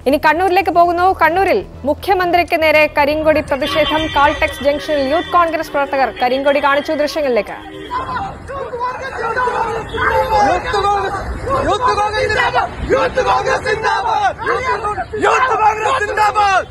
ഇനി കണ്ണൂരിലേക്ക് പോകുന്നു കണ്ണൂരിൽ മുഖ്യമന്ത്രിക്ക് നേരെ കരിങ്കൊടി പ്രതിഷേധം കാൾടെക്സ് ജംഗ്ഷനിൽ യൂത്ത് കോൺഗ്രസ് പ്രവർത്തകർ കരിങ്കൊടി കാണിച്ചു ദൃശ്യങ്ങളിലേക്ക് യൂത്ത് കോൺഗ്രസ് യൂത്ത് കോൺഗ്രസ് സിന്ദാബാദ് യൂത്ത് കോൺഗ്രസ് സിന്ദാബാദ്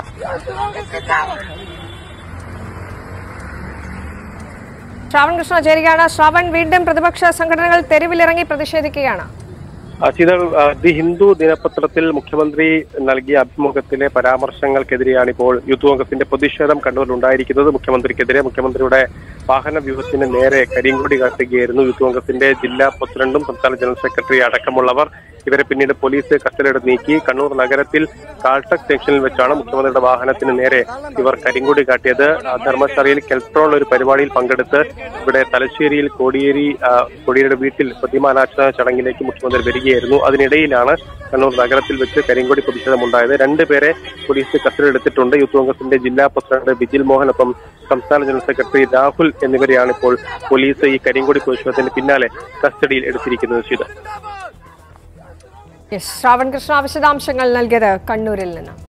ശ്രാവൺ കൃഷ്ണ ചേരുകയാണ് ശ്രാവൺ വീണ്ടും പ്രതിപക്ഷ സംഘടനകൾ തെരുവിലിറങ്ങി പ്രതിഷേധിക്കുകയാണ് ശീതൾ ദി ഹിന്ദു ദിനപത്രത്തിൽ മുഖ്യമന്ത്രി നൽകിയ അഭിമുഖത്തിലെ പരാമർശങ്ങൾക്കെതിരെയാണ് ഇപ്പോൾ യൂത്ത് കോൺഗ്രസിന്റെ പ്രതിഷേധം കണ്ണൂരിൽ ഉണ്ടായിരിക്കുന്നത് മുഖ്യമന്ത്രിക്കെതിരെ മുഖ്യമന്ത്രിയുടെ വാഹന വ്യൂഹത്തിന് നേരെ കരിങ്കൊടി കാട്ടുകയായിരുന്നു യൂത്ത് കോൺഗ്രസിന്റെ ജില്ലാ പ്രസിഡന്റും സംസ്ഥാന ജനറൽ സെക്രട്ടറി അടക്കമുള്ളവർ ഇവരെ പിന്നീട് പോലീസ് കസ്റ്റഡിയെടുത്ത് നീക്കി കണ്ണൂർ നഗരത്തിൽ കാൾട്ടക് ജംഗ്ഷനിൽ വെച്ചാണ് മുഖ്യമന്ത്രിയുടെ വാഹനത്തിന് നേരെ ഇവർ കരിങ്കൊടി കാട്ടിയത് ആ, ധർമ്മശാലയിൽ കെൽട്രോൾ ഒരു പരിപാടിയിൽ പങ്കെടുത്ത് ഇവിടെ തലശ്ശേരിയിൽ കോടിയേരി ആ, കോടിയേരിയുടെ വീട്ടിൽ പ്രതിമാനാർച്ചന ചടങ്ങിലേക്ക് മുഖ്യമന്ത്രി വരികയായിരുന്നു അതിനിടയിലാണ് കണ്ണൂർ നഗരത്തിൽ വെച്ച് കരിങ്കൊടി പ്രതിഷേധമുണ്ടായത് രണ്ടുപേരെ പോലീസ് കസ്റ്റഡിയെടുത്തിട്ടുണ്ട് യൂത്ത് കോൺഗ്രസിന്റെ ജില്ലാ പ്രസിഡന്റ് ബിജിൽ മോഹനൊപ്പം സംസ്ഥാന ജനറൽ സെക്രട്ടറി രാഹുൽ എന്നിവരെയാണ് ഇപ്പോൾ പോലീസ് ഈ കരിങ്കൊടി പ്രതിഷേധത്തിന് പിന്നാലെ കസ്റ്റഡിയിൽ എടുത്തിരിക്കുന്നത് ശീത യെസ് ശ്രാവൺ കൃഷ്ണ വിശദാംശങ്ങൾ നൽകിയത് കണ്ണൂരിൽ നിന്ന്